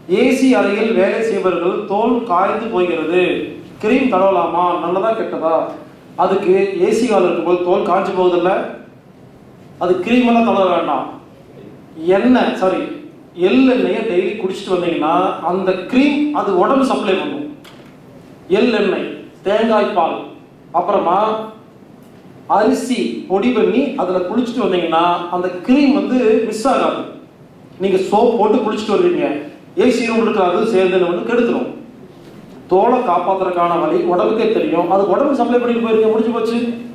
AC அறையில் வேலை செய்பவர்கள் தோல் காய்ந்து போகிறது கிரீம் தடவலாமா நல்லதா கெட்டதா அதுக்கு ஏசி கால் இருக்கும்போது தோல் காய்ஞ்சு போகுதில்ல அது கிரீம் எல்லாம் தடவ வேண்டாம் எண்ணெய் சாரி எள்ளெண்ணெயை டெய்லி குடிச்சிட்டு வந்தீங்கன்னா அந்த கிரீம் அது உடம்பு சப்ளை பண்ணும் எள்ளெண்ணெய் தேங்காய் பால் அப்புறமா அரிசி பொடி பண்ணி அதில் குளிச்சுட்டு வந்தீங்கன்னா அந்த கிரீம் வந்து மிஸ் ஆகாது நீங்கள் சோப் போட்டு குளிச்சுட்டு வருவீங்க ஏசி ரூம் இருக்கிற அது சேர்ந்து வந்து கெடுத்துரும் தோலை காப்பாத்துறதுக்கான வழி உடம்புக்கே தெரியும் அது உடம்பு சப்ளை பண்ணிட்டு போயிருங்க முடிஞ்சு போச்சு